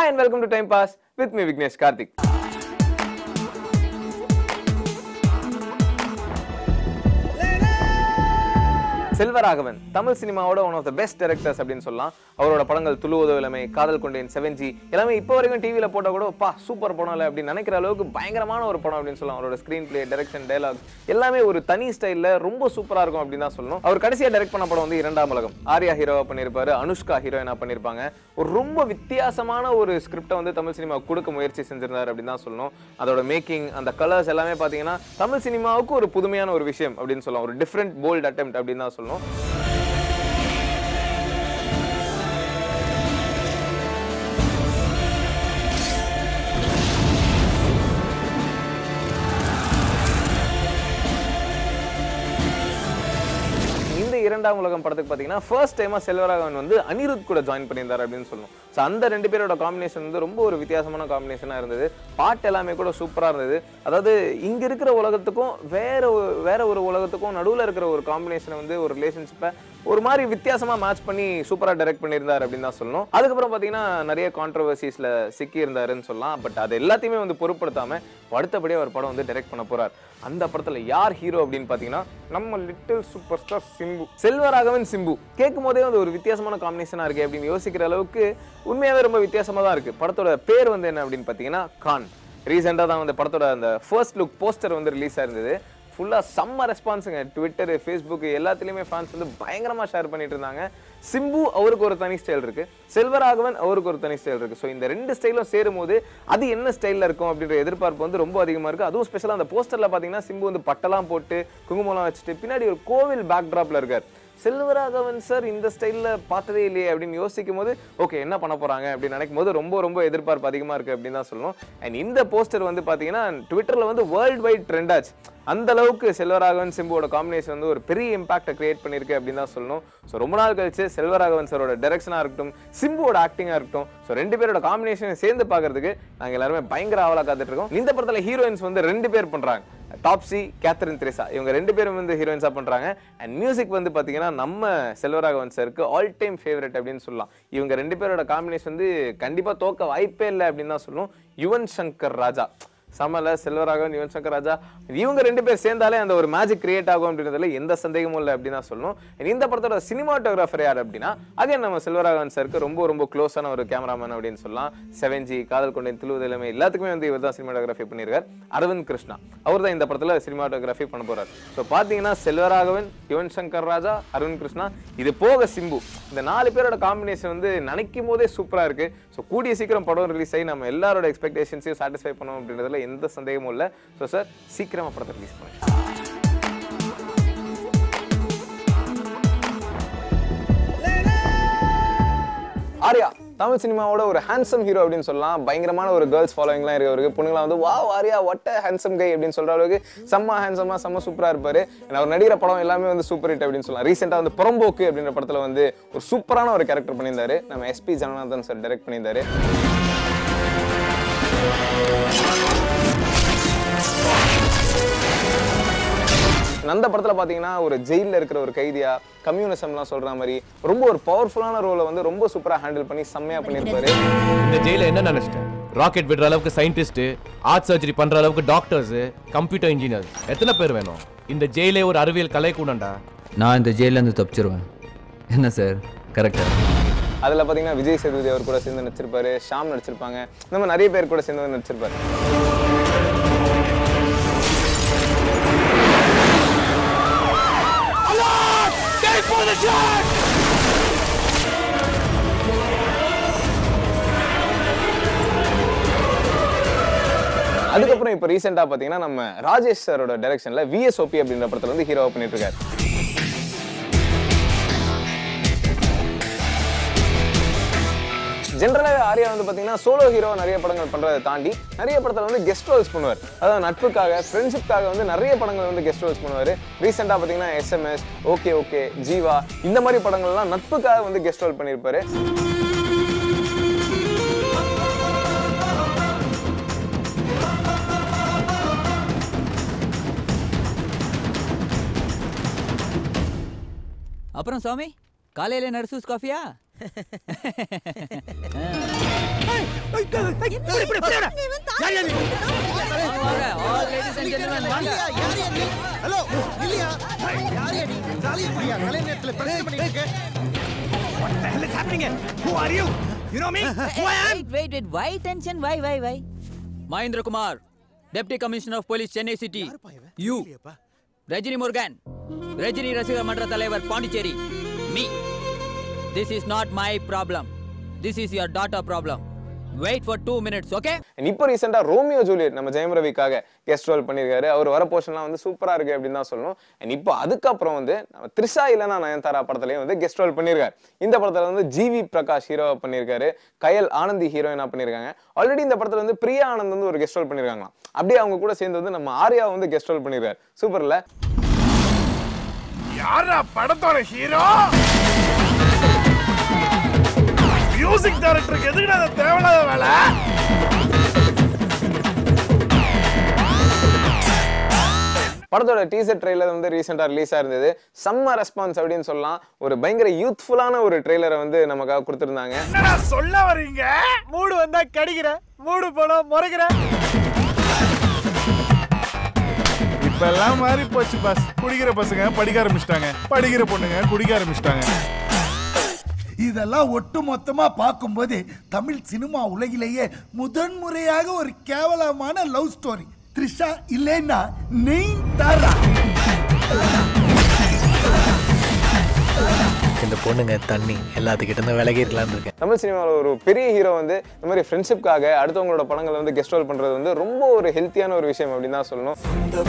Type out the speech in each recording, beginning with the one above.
Hi and welcome to Time Pass with me Vignesh Karthik. Selvaraghavan Tamil சினிமாவோட one of the best directors அப்படின்னு சொல்லலாம் அவரோட படங்கள் துளு உதவிலமை காதல் கொண்டேன் செவன் ஜி எல்லாமே இப்போ வரைக்கும் டிவியில் போட்டால் கூட பா சூப்பர் படம் இல்லை அப்படின்னு நினைக்கிற அளவுக்கு பயங்கரமான ஒரு படம் அப்படின்னு சொல்லலாம் அவரோட ஸ்க்ரீன் பிளே டைரக்ஷன் டைலாக் எல்லாமே ஒரு தனி ஸ்டைலில் ரொம்ப சூப்பராக இருக்கும் அப்படின்னு தான் சொல்லணும் அவர் கடைசியாக டைரக்ட் பண்ண படம் வந்து இரண்டாம் உலகம் ஆர்யா ஹீரோவா பண்ணியிருப்பாரு அனுஷ்கா ஹீரோயினா பண்ணியிருப்பாங்க ஒரு ரொம்ப வித்தியாசமான ஒரு ஸ்கிரிப்டை வந்து தமிழ் சினிமா கொடுக்க முயற்சி செஞ்சிருந்தார் அப்படின்னு தான் சொல்லணும் அதோட மேக்கிங் அந்த கலர்ஸ் எல்லாமே பார்த்தீங்கன்னா தமிழ் சினிமாவுக்கு ஒரு புதுமையான ஒரு விஷயம் அப்படின்னு சொல்லலாம் ஒரு டிஃப்ரெண்ட் போல்ட் attempt அப்படின்னு தான் சொல்லணும் இந்த இரண்டாம் உலகம் படத்துக்கு பார்த்தீங்கன்னா ஃபர்ஸ்ட் டைமாக செல்வராகவன் வந்து அனிருத் கூட ஜாயின் பண்ணியிருந்தார் அப்படின்னு சொல்லணும் ஸோ அந்த ரெண்டு பேரோட காம்பினேஷன் வந்து ரொம்ப ஒரு வித்தியாசமான காம்பினேஷனாக இருந்தது பாட்டு எல்லாமே கூட சூப்பராக இருந்தது அதாவது இங்கே இருக்கிற உலகத்துக்கும் வேற ஒரு- வேற ஒரு உலகத்துக்கும் நடுவில் இருக்கிற ஒரு காம்பினேஷனை வந்து ஒரு ரிலேஷன்ஷிப்பை ஒரு மாதிரி வித்தியாசமாக மேட்ச் பண்ணி சூப்பராக டைரக்ட் பண்ணியிருந்தார் அப்படின்னு தான் சொல்லணும் அதுக்கப்புறம் பார்த்தீங்கன்னா நிறைய கான்ட்ரவர்சிஸில் சிக்கி இருந்தாருன்னு சொல்லலாம் பட் அது எல்லாத்தையுமே வந்து பொருட்படுத்தாமல் அடுத்தபடியாக ஒரு படம் வந்து டைரக்ட் பண்ண போறார் அந்த படத்தில் யார் ஹீரோ அப்படின்னு பார்த்தீங்கன்னா நம்ம little super star Simbu Selvaraghavan Simbu கேட்கும் போதே வந்து ஒரு வித்தியாசமான காம்பினேஷனாக இருக்கு அப்படின்னு யோசிக்கிற அளவுக்கு உண்மையாகவே ரொம்ப வித்தியாசமாக தான் இருக்கு படத்தோட பேர் வந்து என்ன அப்படின்னு பார்த்தீங்கன்னா கான் ரீசெண்டாக தான் வந்து படத்தோட அந்த ஃபர்ஸ்ட் லுக் போஸ்டர் வந்து ரிலீஸ் ஆயிருந்தது ஃபுல்லாக செம்ம ரெஸ்பான்ஸுங்க ட்விட்டர் ஃபேஸ்புக் எல்லாத்துலேயுமே ஃபேன்ஸ் வந்து பயங்கரமாக ஷேர் பண்ணிட்டு இருந்தாங்க சிம்பு அவருக்கு ஒரு தனி ஸ்டைல் இருக்கு செல்வராகவன் அவருக்கு ஒரு தனி ஸ்டைல் இருக்கு ஸோ இந்த ரெண்டு ஸ்டைலும் சேரும்போது அது என்ன ஸ்டைலில் இருக்கும் அப்படின்ற எதிர்பார்ப்பு வந்து ரொம்ப அதிகமாக இருக்கு அதுவும் ஸ்பெஷலாக அந்த போஸ்டரில் பார்த்தீங்கன்னா சிம்பு வந்து பட்டெல்லாம் போட்டு குங்குமம்லாம் வச்சுட்டு பின்னாடி ஒரு கோவில் பேக்ட்ராப்ல இருக்கார் செல்வராகவன் சார் இந்த ஸ்டைலில் பார்த்ததே இல்லையே அப்படின்னு யோசிக்கும் போது ஓகே என்ன பண்ண போறாங்க அப்படின்னு நினைக்கும் போது ரொம்ப ரொம்ப எதிர்பார்ப்பு அதிகமாக இருக்கு அப்படின்னு தான் சொல்லணும் அண்ட் இந்த போஸ்டர் வந்து பார்த்தீங்கன்னா ட்விட்டரில் வந்து வேர்ல்டு வைட் ட்ரெண்ட் ஆச்சு அந்த அளவுக்கு செல்வராகவன் சிம்புவோட காம்பினேஷன் வந்து ஒரு பெரிய இம்பாக்டை கிரியேட் பண்ணியிருக்கு அப்படின்னு தான் சொல்லணும் ஸோ ரொம்ப நாள் கழிச்சு செல்வராகவன் சாரோட டைரக்ஷனாக இருக்கட்டும் சிம்புவோட ஆக்டிங்காக இருக்கட்டும் ஸோ ரெண்டு பேரோட காம்பினேஷனை சேர்ந்து பார்க்கறதுக்கு நாங்கள் எல்லாருமே பயங்கர ஆவலாக காத்துட்டு இருக்கோம் இந்த படத்தில் ஹீரோயின்ஸ் வந்து ரெண்டு பேர் பண்ணுறாங்க டாப்ஸி கேத்ரின் திரேசா இவங்க ரெண்டு பேரும் வந்து ஹீரோயின்ஸாக பண்ணுறாங்க அண்ட் மியூசிக் வந்து பார்த்தீங்கன்னா நம்ம செல்வராகவன் சாருக்கு ஆல் டைம் ஃபேவரட் அப்படின்னு சொல்லலாம் இவங்க ரெண்டு பேரோட காம்பினேஷன் வந்து கண்டிப்பாக தோக்க வாய்ப்பே இல்லை அப்படின்னு தான் சொல்லணும் யுவன் சங்கர் ராஜா சமல செல்வராகவன் யுவன் சங்கர் ராஜா இவங்க ரெண்டு பேர் சேர்ந்தாலே அந்த ஒரு மேஜிக் கிரியேட் ஆகும் அப்படின்றதுல எந்த சந்தேகமும் இல்லை அப்படின்னு தான் சொல்லணும் And இந்த படத்தோட சினிமாட்டோகிராஃபர் யார் அப்படின்னா அகைன் நம்ம செல்வராகவன் சாருக்கு ரொம்ப ரொம்ப க்ளோஸான ஒரு கேமராமேன் அப்படின்னு சொல்லலாம் செவன் ஜி காதல் கொண்டேன் துளுவது எல்லாமே எல்லாத்துக்குமே வந்து இவர் தான் சினிமாட்டோகிராஃபி பண்ணியிருக்கார் அரவிந்த் கிருஷ்ணா அவர் தான் இந்த படத்தில் சினிமாட்டோகிராஃபி பண்ண போறார் ஸோ பார்த்தீங்கன்னா செல்வராகவன் யுவன் சங்கர் ராஜா அரவிந்த் கிருஷ்ணா இது போக சிம்பு இந்த நாலு பேரோட காம்பினேஷன் வந்து நினைக்கும் போதே சூப்பராக இருக்கு ஸோ கூடிய சீக்கிரம் படம் ரிலீஸ் ஆகி நம்ம எல்லாரோட எக்ஸ்பெக்டேஷன்ஸையும் சாட்டிஸ்ஃபை பண்ணணும் அப்படின்றதுல எந்த சந்தேகமும் இல்லை ஸோ சார் சீக்கிரமா படத்தை ரிலீஸ் பண்ணுங்க ஆர்யா தமிழ் சினிமாவோட ஒரு ஹேண்ட்ஸம் ஹீரோ அப்படின்னு சொல்லலாம் பயங்கரமான ஒரு கேர்ள்ஸ் ஃபாலோவிங்லாம் இருக்கு அவருக்கு பொண்ணுங்களாம் வந்து வா ஆர்யா ஒட்ட ஹேண்ட்ஸம் கை அப்படின்னு சொல்ற அளவுக்கு செம்ம ஹேண்ட்ஸமா செம்ம சூப்பரா இருப்பாரு And அவர் நடிகிற படம் எல்லாமே வந்து சூப்பர் ஹிட் அப்படின்னு சொல்லலாம் ரீசெண்டாக வந்து புறம்போக்கு அப்படின்ற படத்துல வந்து ஒரு சூப்பரான ஒரு கேரக்டர் பண்ணியிருந்தாரு நம்ம எஸ்பி ஜனநாதன் சார் டைரக்ட் பண்ணியிருந்தாரு அந்த படத்துல பாத்தீங்கன்னா ஒரு ஜெயில்ல இருக்கிற ஒரு கைதியா கம்யூனிசம்லாம் சொல்ற மாதிரி ரொம்ப ஒரு பவர்ஃபுல்லான ரோலை வந்து ரொம்ப சூப்பரா ஹேண்டில் பண்ணி செம்மையா பண்ணியிருப்பாரு இந்த ஜெயில என்ன நினைச்சிட்டேன் ராக்கெட் விடுற அளவுக்கு சயின்டிஸ்ட் ஆர்ட் சர்ஜரி பண்ற அளவுக்கு டாக்டர்ஸ் கம்ப்யூட்டர் இன்ஜினியர் எத்தனை பேர் வேணும் இந்த ஜெயிலே ஒரு அறிவியல் கலை கூடண்டா நான் இந்த ஜெயிலேருந்து தப்பிச்சிருவேன் என்ன சார் கரெக்டாக அதுல பாத்தீங்கன்னா விஜய் சேதுபதி அவர் கூட சேர்ந்து நடிச்சிருப்பாரு ஷாம் நடிச்சிருப்பாங்க இந்த மாதிரி நிறைய பேர் கூட சேர்ந்து வந்து நடிச்சிருப்பாரு அதுக்கப்புறம் இப்போ ரீசெண்டாக பார்த்தீங்கன்னா நம்ம ராஜேஷ் சாரோட டைரக்ஷனில் விஎஸ்ஓபி அப்படின்ற படத்தில் வந்து ஹீரோவா பண்ணிட்டு இருக்காரு ஜென்ரலாகவே ஆர்யா வந்து பார்த்தீங்கன்னா சோலோ ஹீரோ நிறைய படங்கள் பண்ணுறதை தாண்டி நிறைய படத்தில் வந்து கெஸ்ட் ரோல்ஸ் பண்ணுவார் அதாவது நட்புக்காக ஃப்ரெண்ட்ஷிப்காக வந்து நிறைய படங்கள் வந்து கெஸ்ட் ரோல்ஸ் பண்ணுவார் ரீசெண்டாக பார்த்தீங்கன்னா எஸ்எம்எஸ் ஓகே ஓகே ஜீவா இந்த மாதிரி படங்கள்லாம் நட்புக்காக வந்து கெஸ்ட் ரோல் பண்ணியிருப்பாரு அப்புறம் சுவாமி காலையில நர்சூஸ் காஃபியா ஹலோ இல்லையா யார் அடி ஜாலியா புரியா கலை நேரத்துல பிரச்சனை பண்ணிட்டு இருக்க What the hell is happening here? Who are you? You know me? Who I am? Wait, wait, wait. Why tension? Why, why, why? Mahendra Kumar, Deputy Commissioner of Police, Chennai City. You. Rajini Morgan, Rajini Rasigar Mandra தலைவர், Pondicherry. Me. This is not my problem. This is your daughter problem. Wait for two minutes, okay? And இப்போ ரீசெண்டாக Romeo Juliet நம்ம ஜெயம் ரவிக்காக guest role பண்ணியிருக்காரு அவர் வர போர்ஷன்லாம் வந்து சூப்பராக இருக்கு அப்படின்னு தான் சொல்லணும் அண்ட் இப்போ அதுக்கப்புறம் வந்து நம்ம த்ரிஷா இல்லைனா நயன்தாரா படத்துலையும் வந்து கெஸ்ட் ரோல் பண்ணியிருக்காரு இந்த படத்தில் வந்து ஜிவி பிரகாஷ் ஹீரோவா பண்ணியிருக்காரு கயல் ஆனந்தி ஹீரோயினா பண்ணியிருக்காங்க ஆல்ரெடி இந்த படத்தில் வந்து பிரியா ஆனந்த் வந்து ஒரு கெஸ்ட் ரோல் பண்ணியிருக்காங்களாம் அப்படியே அவங்க கூட சேர்ந்து வந்து நம்ம ஆர்யா வந்து கெஸ்ட் ரோல் பண்ணியிருக்காரு சூப்பர்ல யாரா படத்தோட ஹீரோ மியூசிக் டைரக்டருக்கு எதுக்குடா அந்த தேவையில்லாத வேலை படத்தோட டீசர் ட்ரெய்லர் வந்து ரீசெண்டாக ரிலீஸ் ஆயிருந்தது செம்ம ரெஸ்பான்ஸ் அப்படின்னு சொல்லலாம் ஒரு பயங்கர யூத்ஃபுல்லான ஒரு ட்ரெய்லரை வந்து நமக்காக கொடுத்துருந்தாங்க என்னடா சொல்ல வர்றீங்க மூடு வந்தா கடிக்கிற மூடு போனா முறைக்கிற இப்பெல்லாம் மாறி போச்சு பஸ் குடிக்கிற பசங்க படிக்க ஆரம்பிச்சிட்டாங்க படிக்கிற பொண்ணுங்க குடிக்க ஆரம்பிச்சிட்டாங்க இதெல்லாம் ஒட்டு மொத்தமா பார்க்கும்போது தமிழ் சினிமா உலகிலேயே முதன்முறையாக ஒரு கேவலமான லவ் ஸ்டோரி த்ரிஷா இல்லைன்னா நெய் தாரா இந்த பொண்ணுங்க தண்ணி எல்லாத்துக்கிட்ட இருந்து விலகி இருக்கலாம்னு இருக்கேன் தமிழ் சினிமாவில் ஒரு பெரிய ஹீரோ வந்து இந்த மாதிரி ஃப்ரெண்ட்ஷிப்காக அடுத்தவங்களோட படங்களை வந்து கெஸ்ட் ரோல் பண்ணுறது வந்து ரொம்ப ஒரு ஹெல்த்தியான ஒரு விஷயம் அப்படின்னு தான் சொல்லணும்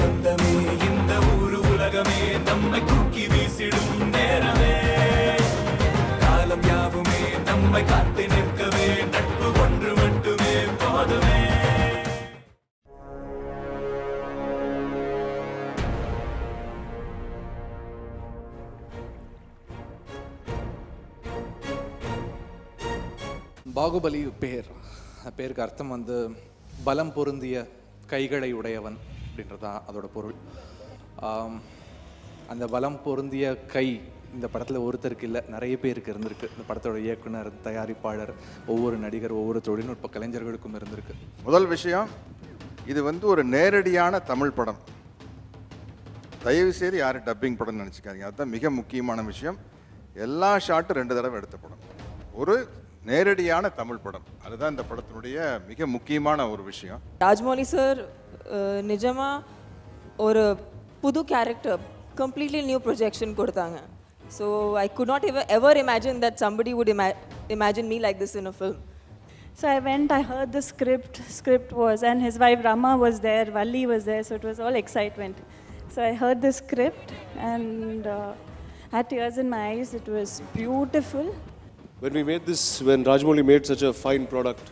பாகுபலி பேர் அந்த பேருக்கு அர்த்தம் வந்து பலம் பொருந்திய கைகளை உடையவன் அப்படின்றது தான் அதோட பொருள் ஆம், அந்த பலம் பொருந்திய கை இந்த படத்தில் ஒருத்தருக்கு இல்லை நிறைய பேருக்கு இருந்திருக்கு இந்த படத்தோட இயக்குனர் தயாரிப்பாளர் ஒவ்வொரு நடிகர் ஒவ்வொரு தொழில்நுட்ப கலைஞர்களுக்கும் இருந்திருக்கு முதல் விஷயம் இது வந்து ஒரு நேரடியான தமிழ் படம் தயவு செய்து யாரும் டப்பிங் படம்னு நினச்சிக்காதீங்க அதுதான் மிக முக்கியமான விஷயம் எல்லா ஷாட்டும் ரெண்டு தடவை எடுத்த படம் ஒரு நேரடியான தமிழ் படம் அதுதான் இந்த படத்தினுடைய மிக முக்கியமான ஒரு விஷயம் ராஜ்மௌலி சார் நிஜமா ஒரு புது கேரக்டர் கம்ப்ளீட்லி நியூ ப்ரொஜெக்ஷன் கொடுத்தாங்க so I could not ever ever imagine that somebody would imagine me like this in a film So I went, I heard the script. Script was, and his wife Rama was there, Valli was there, so it was all excitement. So I heard the script and uh, had tears in my eyes. It was beautiful. When we made this, when Rajmouli made such a fine product,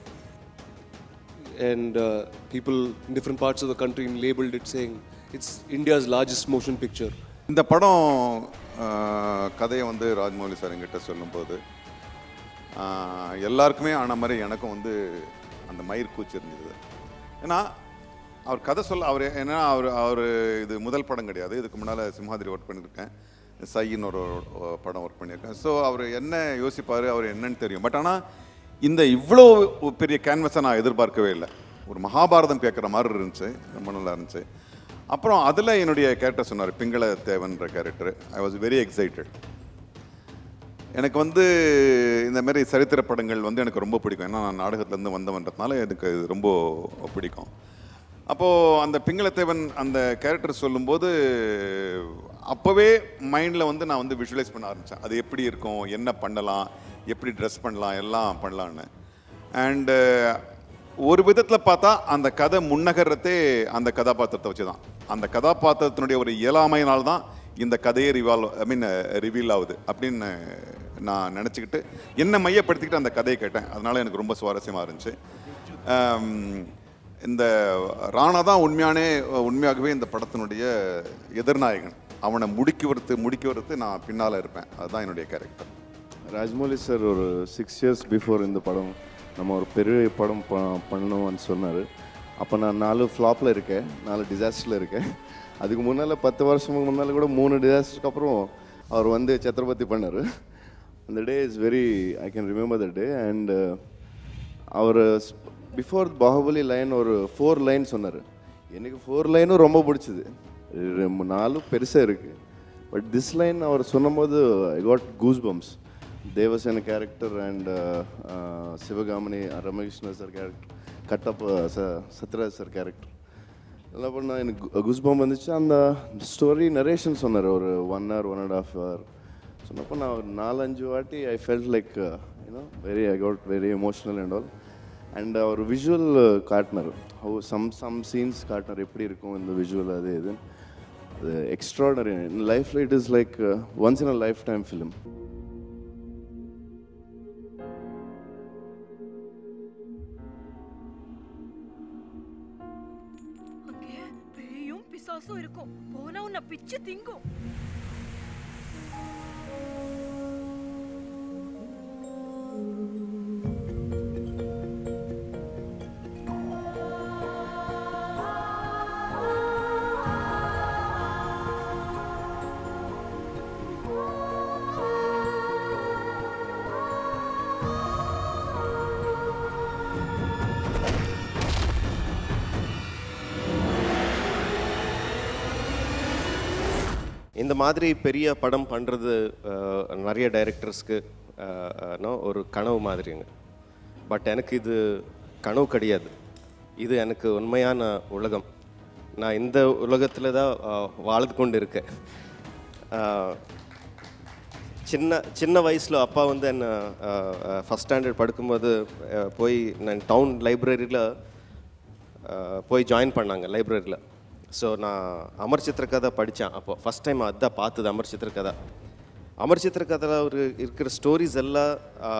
and uh, people in different parts of the country labeled it saying it's India's largest motion picture. இந்த படம் ஆஹ், கதையை வந்து Rajamouli sir என்கிட்ட சொல்லும்போது ஆஹ், எல்லாருக்குமே ஆன மாதிரி எனக்கும் வந்து அந்த மயிர் கூச்சி இருந்தது ஏன்னா அவர் கதை சொல்ல அவர் ஏன்னா அவர் அவர் இது முதல் படம் கிடையாது இதுக்கு முன்னால் சிம்ஹாதிரி ஒர்க் பண்ணியிருக்கேன் சைன்னு ஒரு ஒரு படம் ஒர்க் பண்ணியிருக்கேன் ஸோ அவர் என்ன யோசிப்பார் அவர் என்னன்னு தெரியும் பட் ஆனால் இந்த இவ்வளோ பெரிய கேன்வஸை நான் எதிர்பார்க்கவே இல்லை ஒரு மகாபாரதம் கேட்குற மாதிரி இருந்துச்சு ரொம்ப நல்லா இருந்துச்சு அப்புறம் அதில் என்னுடைய கேரக்டர் சொன்னார் பிங்கள தேவன்ற character I was very excited எனக்கு வந்து இந்த மாதிரி சரித்திர படங்கள் வந்து எனக்கு ரொம்ப பிடிக்கும் ஏன்னா நான் நாடகத்துலேருந்து வந்தவன்றதுனால எனக்கு இது ரொம்ப பிடிக்கும் அப்போது அந்த பிங்களத்தேவன் அந்த கேரக்டர் சொல்லும்போது அப்போவே மைண்டில் வந்து நான் வந்து விஷுவலைஸ் பண்ண ஆரம்பித்தேன் அது எப்படி இருக்கும் என்ன பண்ணலாம் எப்படி ட்ரெஸ் பண்ணலாம் எல்லாம் பண்ணலான்னு அண்டு ஒரு விதத்தில் பார்த்தா அந்த கதை முன்னகரத்தே அந்த கதாபாத்திரத்தை வச்சு தான் அந்த கதாபாத்திரத்தினுடைய ஒரு இயலாமையினால் தான் இந்த கதையே ரிவால்வ் ஐ மீன் ரிவீல் ஆகுது அப்படின்னு நான் நினச்சிக்கிட்டு என்னை மையப்படுத்திக்கிட்டு அந்த கதையை கேட்டேன் அதனால எனக்கு ரொம்ப சுவாரஸ்யமாக இருந்துச்சு ஆம், இந்த ராணா தான் உண்மையானே உண்மையாகவே இந்த படத்தினுடைய எதிர்நாயகன் அவனை முடுக்கி வரத்து முடுக்கி வரத்து நான் பின்னால் இருப்பேன் அதுதான் என்னுடைய கேரக்டர் ராஜ்மௌலி சார் ஒரு சிக்ஸ் இயர்ஸ் பிஃபோர் இந்த படம் நம்ம ஒரு பெரிய படம் ப பண்ணணும்னு சொன்னார் அப்போ நான் நாலு ஃப்ளாப்பில் இருக்கேன் நாலு டிசாஸ்டரில் இருக்கேன் அதுக்கு முன்னால் பத்து வருஷத்துக்கு முன்னால் கூட மூணு டிசாஸ்டருக்கு அப்புறம் அவர் வந்து சத்ரபதி பண்ணார் அந்த day is very I can remember the day and அவர் பிஃபோர் பாகுபலி லைன் ஒரு ஃபோர் லைன் சொன்னார் எனக்கு ஃபோர் லைனும் ரொம்ப பிடிச்சது ரெ- நாலும் பெருசாக இருக்குது பட் திஸ் லைன் அவர் சொன்னபோது I got goose bumps Devasena character and Sivagamini Ramakrishna sir character Kattappa ச சத்யராஜ் சார் கேரக்டர் எல்லாம் பண்ணால் எனக்கு குஸ்பம் வந்துச்சு அந்த ஸ்டோரி நரேஷன் சொன்னார் ஒரு one hour one and half hour சொன்னப்போ நான் ஒரு நாலஞ்சு வாட்டி I felt like you know very I got very emotional and all and அவர் விஷுவல் காட்டினார் ஹவு சம் சம் சீன்ஸ் காட்டினார் எப்படி இருக்கும் இந்த விஷுவல் அது இது அது எக்ஸ்ட்ராடனரி இன் லைஃப்பில் it is like once in a lifetime film அங்கே பேயும் பிசாசும் இருக்கும் போனா உன்னை பிச்சு திங்கும் இந்த மாதிரி பெரிய படம் பண்ணுறது நிறைய டைரக்டர்ஸ்க்கு ஒரு கனவு மாதிரிங்க பட் எனக்கு இது கனவு கிடையாது இது எனக்கு உண்மையான உலகம் நான் இந்த உலகத்தில் தான் அஹ், வாழ்ந்து கொண்டு இருக்கேன் அஹ், சின்ன சின்ன வயசில் அப்பா வந்து என்னை ஃபஸ்ட் ஸ்டாண்டர்ட் படுக்கும்போது அஹ், போய் நான் டவுன் லைப்ரரியில் போய் ஜாயின் பண்ணாங்க லைப்ரரியில் ஸோ நான் அமர் சித்திரக்கதை படித்தேன் அப்போ ஃபஸ்ட் டைம் அதான் பார்த்தது அமர் சித்திரக்கதை அமர் சித்திரக்கதையில் ஒரு இருக்கிற ஸ்டோரிஸ் எல்லாம்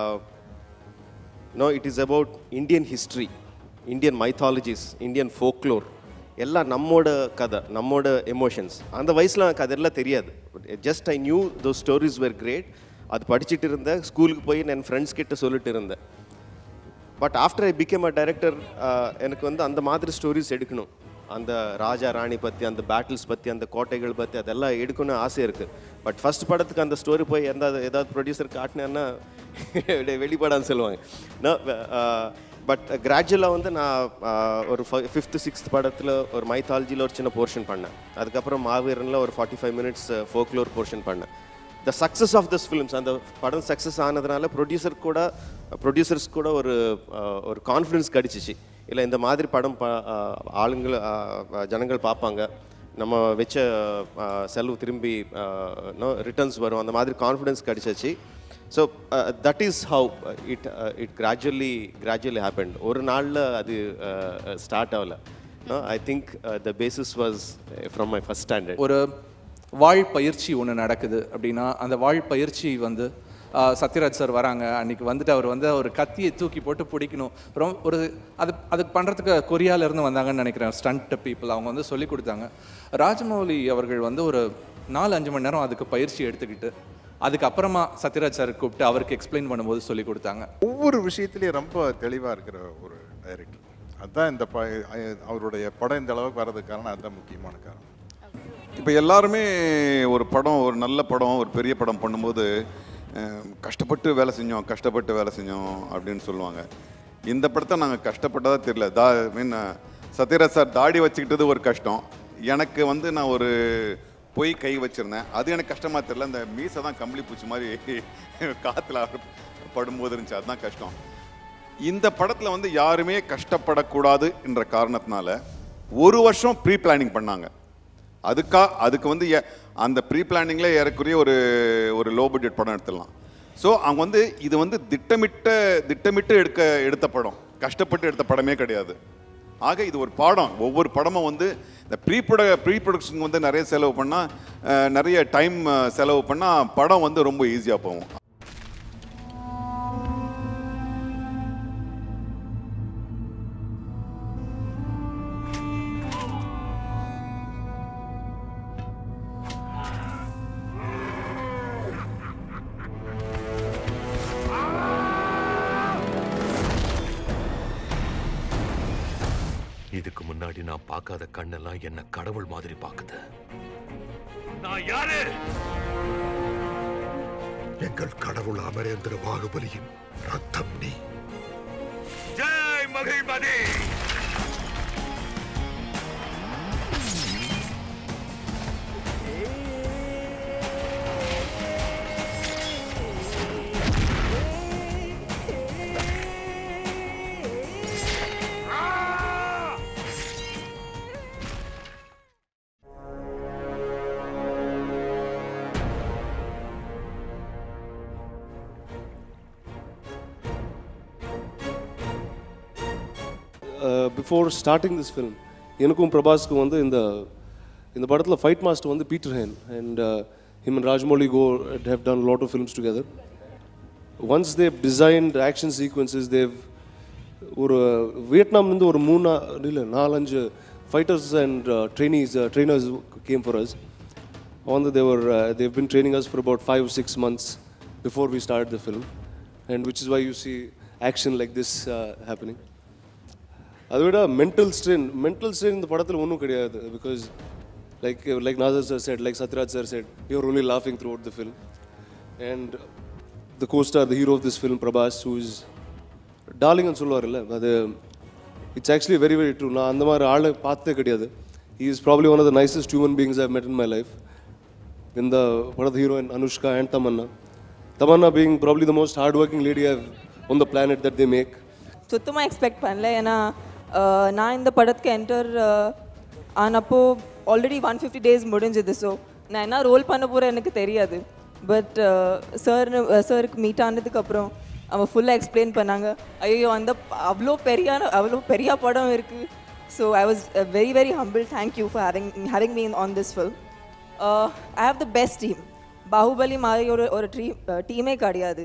no it is about Indian history Indian mythologies Indian folklore எல்லாம் நம்மோட கதை நம்மோட எமோஷன்ஸ் அந்த வயசில் எனக்கு அதெல்லாம் தெரியாது just I knew though stories were great அது படிச்சுட்டு இருந்தேன் ஸ்கூலுக்கு போய் என் ஃப்ரெண்ட்ஸ் கிட்ட சொல்லிட்டு இருந்தேன் but after I became a director எனக்கு வந்து அந்த மாதிரி ஸ்டோரிஸ் எடுக்கணும் அந்த ராஜா ராணி பற்றி அந்த பேட்டில்ஸ் பற்றி அந்த கோட்டைகள் பற்றி அதெல்லாம் எடுக்கணும்னு ஆசை இருக்குது பட் ஃபர்ஸ்ட் படத்துக்கு அந்த ஸ்டோரி போய் எந்த ஏதாவது ப்ரொடியூசர் காட்டினேன்னா வெளிப்படான்னு சொல்லுவாங்க பட் கிராஜுவலாக வந்து நான் uh, ஒரு ஃபிஃப்த்து சிக்ஸ்த் படத்தில் ஒரு மைத்தாலஜியில் ஒரு சின்ன போர்ஷன் பண்ணேன் அதுக்கப்புறம் மாவீரனில் ஒரு forty five minutes folklore portion பண்ணேன் the success of this films அந்த படம் சக்ஸஸ் ஆனதுனால ப்ரொடியூசர் கூட ப்ரொடியூசர்ஸ் கூட ஒரு அஹ், ஒரு கான்ஃபிடன்ஸ் கிடச்சிச்சு இல்லை இந்த மாதிரி படம் பா அஹ், ஆளுங்கள் அஹ், ஜனங்கள் பார்ப்பாங்க நம்ம வச்ச அஹ், செலவு திரும்பி ரிட்டர்ன்ஸ் வரும் அந்த மாதிரி கான்ஃபிடன்ஸ் கிடச்சிச்சு so that is how it it gradually gradually happen ஒரு நாளில் அது ஸ்டார்ட் ஆகல I think the basis was from my first standard ஒரு வாழ் பயிற்சி ஒன்று நடக்குது அப்படின்னா அந்த வாழ் பயிற்சி வந்து ஆஹ், சத்யராஜ் சார் வராங்க அன்னைக்கு வந்துட்டு அவர் வந்து ஒரு கத்தியை தூக்கி போட்டு பிடிக்கணும் ரொம்ப ஒரு அது அதுக்கு பண்ணுறதுக்கு கொரியால இருந்து வந்தாங்கன்னு நினைக்கிறேன் ஸ்டண்ட் பீப்புள் அவங்க வந்து சொல்லி கொடுத்தாங்க ராஜமௌலி அவர்கள் வந்து ஒரு நாலு அஞ்சு மணி நேரம் அதுக்கு பயிற்சி எடுத்துக்கிட்டு அதுக்கப்புறமா சத்யராஜ் சார் கூப்பிட்டு அவருக்கு எக்ஸ்பிளைன் பண்ணும்போது சொல்லி கொடுத்தாங்க ஒவ்வொரு விஷயத்துலையும் ரொம்ப தெளிவாக இருக்கிற ஒரு டைரக்டர் அதுதான் இந்த ப அவருடைய படம் இந்த அளவுக்கு வர்றதுக்கு காரணம் அதுதான் முக்கியமான காரணம் இப்போ எல்லாருமே ஒரு படம் ஒரு நல்ல படம் ஒரு பெரிய படம் பண்ணும்போது அஹ், கஷ்டப்பட்டு வேலை செஞ்சோம் கஷ்டப்பட்டு வேலை செஞ்சோம் அப்படின்னு சொல்லுவாங்க இந்த படத்தை நாங்கள் கஷ்டப்பட்டதா தெரியல தா மீன் சத்யராஜ் சார் தாடி வச்சுக்கிட்டது ஒரு கஷ்டம் எனக்கு வந்து நான் ஒரு பொய் கை வச்சிருந்தேன் அது எனக்கு கஷ்டமா தெரியல இந்த மீசை தான் கம்பளி பூச்சி மாதிரி காற்றுல படும்போது இருந்துச்சு அதுதான் கஷ்டம் இந்த படத்தில் வந்து யாருமே கஷ்டப்படக்கூடாது என்ற காரணத்தினால ஒரு வருஷம் ப்ரீ பிளானிங் பண்ணாங்க அதுக்கா அதுக்கு வந்து ஏ- அந்த ப்ரீ பிளானிங்ல ஏறக்குறைய ஒரு ஒரு லோ பட்ஜெட் படம் எடுத்துடலாம் ஸோ அவங்க வந்து இது வந்து திட்டமிட்ட திட்டமிட்டு எடுக்க எடுத்த படம் கஷ்டப்பட்டு எடுத்த படமே கிடையாது ஆக இது ஒரு பாடம் ஒவ்வொரு படமும் வந்து இந்த ப்ரீ ப்ரொட ப்ரீ ப்ரொடக்ஷன் வந்து நிறைய செலவு பண்ணால் நிறைய டைம் செலவு பண்ணால் படம் வந்து ரொம்ப ஈஸியாக போகும் இதுக்கு முன்னாடி நான் பார்க்காத கண்ணெல்லாம் என்ன கடவுள் மாதிரி பாக்குது நான் யாரு எங்கள் கடவுள் அமரேந்திர பாகுபலியின் ரத்தம் நீ Magizhmathi before starting this film எனக்கும் பிரபாஸ்க்கும் வந்து இந்த இந்த படத்தில் ஃபைட் மாஸ்டர் வந்து Peter Hein and him and Rajamouli go have done lot of films together once they designed action sequences they ஒரு வியட்நாம்லேருந்து ஒரு மூணு இல்லை நாலஞ்சு fighters and trainees trainers came for us வந்து they were they been training us for about five six months before we start the film and which is why you see action like this happening அதை விட mental strain mental strain இந்த படத்தில் ஒன்றும் கிடையாது because like like Nassar sir said like Sathyaraj sir said you're only லாஃபிங் throughout the film and the costar the hero of this film Prabhas who is டார்லிங்னு சொல்லுவார்ல அது it's actually very very true நான் அந்த மாதிரி ஆளை பார்த்ததே கிடையாது he is probably one of the nicest human beings I met in my life இந்த படத்து heroine Anushka and Tamannaah Tamannaah being probably the most hard working lady how on the planet that they make சுத்தமாக expect பண்ணல ஏன்னா அஹ், நான் இந்த படத்துக்கு enter ஆனப்போ ஆல்ரெடி ஒன் ஃபிஃப்டி டேஸ் முடிஞ்சது ஸோ நான் என்ன ரோல் பண்ண போகிறேன் எனக்கு தெரியாது பட் சார் சாருக்கு மீட் ஆனதுக்கப்புறம் அவன் ஃபுல்லாக எக்ஸ்பிளைன் பண்ணாங்க ஐயோ அந்த ப- அவ்வளோ பெரிய அவ்வளோ பெரிய படம் இருக்குது so I was very very humble thank you for having having me on this film I have the best team Baahubali மாதிரி ஒரு ஒரு டீ டீமே கிடையாது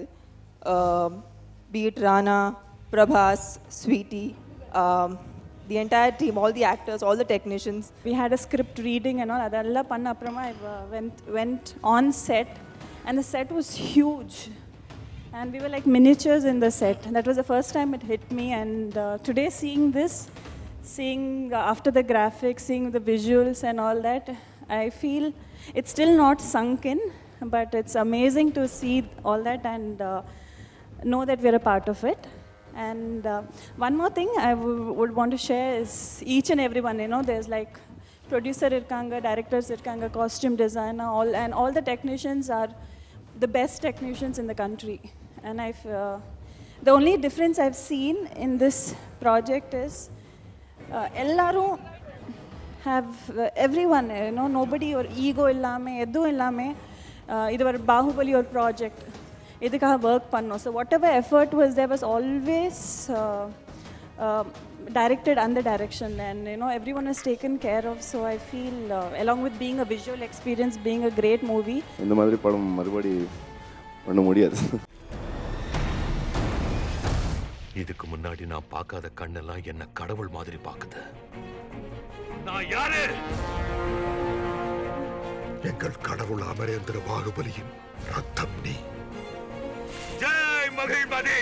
பீட் Rana Prabhas Sweety um, the entire team, all the actors, all the technicians. We had a script reading and all. அதெல்லாம் பண்ண அப்புறமா I uh, went, went on set and the set was huge. And we were like miniatures in the set. That was the first time it hit me. And uh, today, seeing this, seeing uh, after the graphics, seeing the visuals and all that, I feel it's still not sunk in, but it's amazing to see all that and uh, know that we're a part of it. And uh, one more thing I w- would want to share is each and everyone, you know, there's like producer irkanga, directors irkanga, costume designer, all, and all the technicians are the best technicians in the country. And I've, uh, the only difference I've seen in this project is uh, எல்லாரும் have uh, everyone, you know, nobody or ego இல்லாம எதுவும் இல்லாம uh, இது ஒரு பாகுபலி ஒரு project இதுக்காக work பண்ணோம் so whatever effort was there was always directed on the direction and you know everyone is taken care of so i feel uh, along with being a visual experience being a great movie இந்த மாதிரி படம் மறுபடி பண்ண முடியாது இதுக்கு முன்னாடி நான் பார்க்காத கண்ணெல்லாம் என்ன கடவுள் மாதிரி பாக்குது நான் யாரு எங்கள் கடவுள் அமரேந்திர பாகுபலியின் ரத்தம் நீ ஜெய் மகிழ்மதி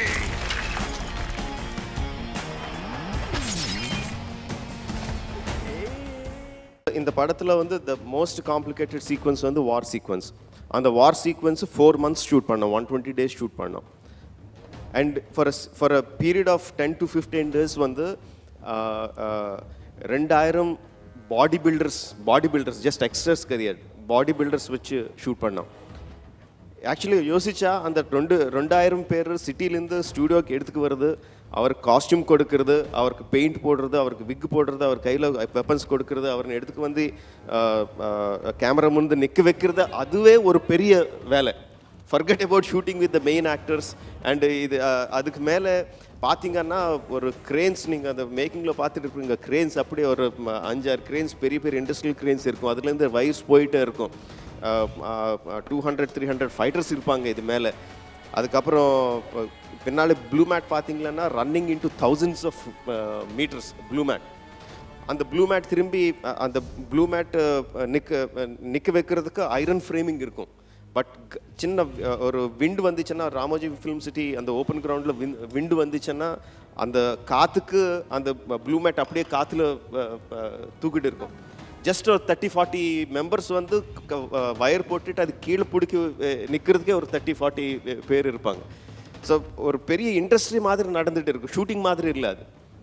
இந்த படத்தில் வந்து த மோஸ்ட் காம்ப்ளிகேட்டட் சீக்வன்ஸ் வந்து வார் சீக்வன்ஸ் அந்த war sequence four months shoot பண்ணோம் ஒன் டுவெண்ட்டி டேஸ் ஷூட் பண்ணோம் and for for a period of ten to fifteen days வந்து ஆஹ், ஆஹ், ரெண்டாயிரம் body builders body builders just extras கிடையாது body builders வச்சு ஷூட் பண்ணோம் ஆக்சுவலி யோசிச்சா அந்த ரெண்டு ரெண்டாயிரம் பேர் சிட்டிலேருந்து ஸ்டூடியோக்கு எடுத்துக்கு வருது அவருக்கு காஸ்டியூம் கொடுக்கறது அவருக்கு பெயிண்ட் போடுறது அவருக்கு விக் போடுறது அவர் கையில் வெப்பன்ஸ் கொடுக்கறது அவரை எடுத்துக்கு வந்து கேமரா முன்பு நிற்க வைக்கிறது அதுவே ஒரு பெரிய வேலை forget about shooting with the main actors and இது அஹ், அதுக்கு மேலே பார்த்தீங்கன்னா ஒரு கிரேன்ஸ் நீங்கள் அந்த மேக்கிங்கில் பார்த்துட்டு இருப்பீங்க கிரேன்ஸ் அப்படியே ஒரு ம, அஞ்சாறு கிரேன்ஸ் பெரிய பெரிய இண்டஸ்ட்ரியல் கிரேன்ஸ் இருக்கும் அதுலேருந்து வயசு போயிட்டே இருக்கும் two hundred three hundred fighters இருப்பாங்க இது மேலே அதுக்கப்புறம் ப- பின்னாடி ப்ளூ மேட் பார்த்தீங்கன்னா running into thousands of meters blue mat அந்த ப்ளூ மேட் திரும்பி அ, அந்த ப்ளூ மேட் நிற்க நிற்க வைக்கிறதுக்கு ஐரன் ஃப்ரேமிங் இருக்கும் பட் சின்ன அ, ஒரு விண்டு வந்துச்சுன்னா ராமோஜி ஃபிலிம் சிட்டி அந்த ஓப்பன் கிரவுண்டில் வின் விண்டு வந்துச்சுன்னா அந்த காற்றுக்கு அந்த ப்ளூ மேட் அப்படியே காற்றுல தூக்கிட்டு இருக்கும் ஜஸ்ட் ஒரு தேர்ட்டி ஃபார்ட்டி மெம்பர்ஸ் வந்து வயர் போட்டுட்டு அது கீழே பிடிக்க நிற்கிறதுக்கே ஒரு தேர்ட்டி ஃபார்ட்டி பேர் இருப்பாங்க ஸோ ஒரு பெரிய இண்டஸ்ட்ரி மாதிரி நடந்துட்டு இருக்கு ஷூட்டிங் மாதிரி இல்லை அது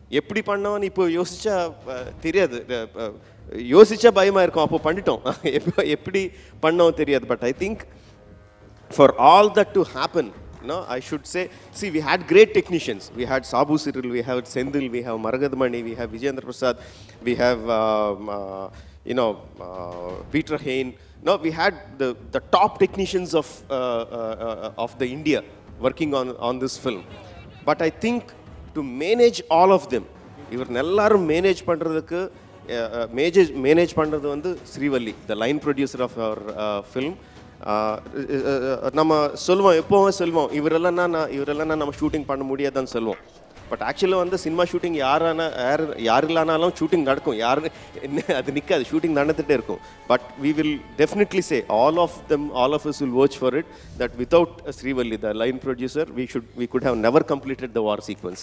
எப்படி பண்ணோம்னு இப்போ யோசிச்சா அஹ், தெரியாது அஹ், அஹ், யோசிச்சா பயமா இருக்கும் அப்போ பண்ணிட்டோம் எப்ப- எப்படி பண்ணோம் தெரியாது but I think for all that to happen no i should say see we had great technicians we had sabu cyril we have sendil we have maragadmani we have vijayendra prasad we have um, uh, you know uh, peter hain no we had the, the top technicians of uh, uh, uh, of the india working on on this film but i think to manage all of them இவர் எல்லாரும் manage பண்ணுறதுக்கு மேஜேஜ் manage பண்ணுறது வந்து Srivalli the line producer of our film நம்ம சொல்லுவோம் எப்போவும் சொல்லுவோம் இவரெல்லாம் நான் இவரெல்லாம் நம்ம ஷூட்டிங் பண்ண முடியாதுன்னு சொல்லுவோம் பட் ஆக்சுவலாக வந்து சினிமா ஷூட்டிங் யாரான யார் யார் இல்லைனாலும் ஷூட்டிங் நடக்கும் யாரு என்ன அது நிற்காது ஷூட்டிங் நடந்துகிட்டே இருக்கும் but we will definitely say all of them all of us will watch for it that without Srivalli the line producer we should we could have never completed the war sequence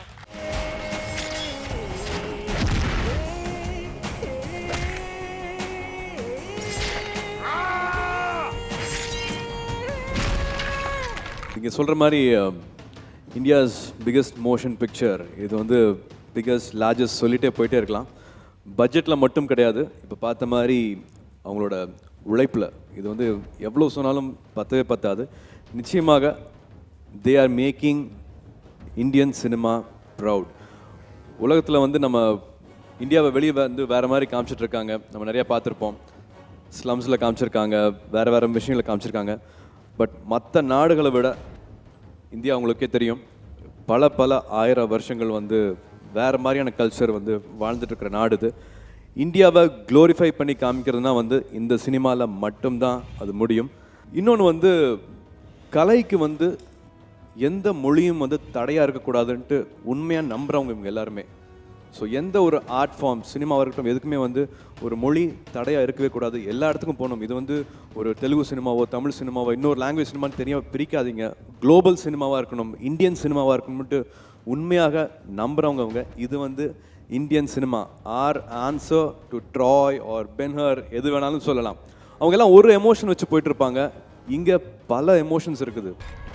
நீங்கள் சொல்கிற மாதிரி India's biggest motion picture இது வந்து biggest largest சொல்லிட்டே போயிட்டே இருக்கலாம் பட்ஜெட்டில் மட்டும் கிடையாது இப்போ பார்த்த மாதிரி அவங்களோட உழைப்பில் இது வந்து எவ்வளோ சொன்னாலும் பத்தவே பத்தாது நிச்சயமாக they are making Indian cinema proud உலகத்தில் வந்து நம்ம இந்தியாவை வெளியே வந்து வேறு மாதிரி காமிச்சிட்டு இருக்காங்க நம்ம நிறையா பார்த்துருப்போம் ஸ்லம்ஸில் காமிச்சிருக்காங்க வேறு வேறு விஷயங்களை காமிச்சிருக்காங்க பட் மற்ற நாடுகளை விட இந்தியா உங்களுக்கே தெரியும் பல பல ஆயிரம் வருஷங்கள் வந்து வேறு மாதிரியான கல்ச்சர் வந்து வாழ்ந்துட்டு இருக்கிற நாடு இது இந்தியாவை க்ளோரிஃபை பண்ணி காமிக்கிறதுனா வந்து இந்த சினிமாவில் மட்டும்தான் அது முடியும் இன்னொன்று வந்து கலைக்கு வந்து எந்த மொழியும் வந்து தடையாக இருக்கக்கூடாதுன்ட்டு உண்மையாக நம்புகிறவங்க இவங்க எல்லாருமே ஸோ எந்த ஒரு ஆர்ட் ஃபார்ம் சினிமாவாக இருக்கட்டும் எதுக்குமே வந்து ஒரு மொழி தடையாக இருக்கவே கூடாது எல்லா இடத்துக்கும் போகணும் இது வந்து ஒரு தெலுங்கு சினிமாவோ தமிழ் சினிமாவோ இன்னொரு லாங்குவேஜ் சினிமான்னு தெரியாம பிரிக்காதீங்க குளோபல் சினிமாவாக இருக்கணும் இந்தியன் சினிமாவாக இருக்கணும்ட்டு உண்மையாக நம்புகிறவங்க அவங்க இது வந்து Indian cinema our answer to Troy or Ben Hur எது வேணாலும் சொல்லலாம் அவங்க எல்லாம் ஒரு எமோஷன் வச்சு போயிட்டு இருப்பாங்க இங்கே பல எமோஷன்ஸ் இருக்குது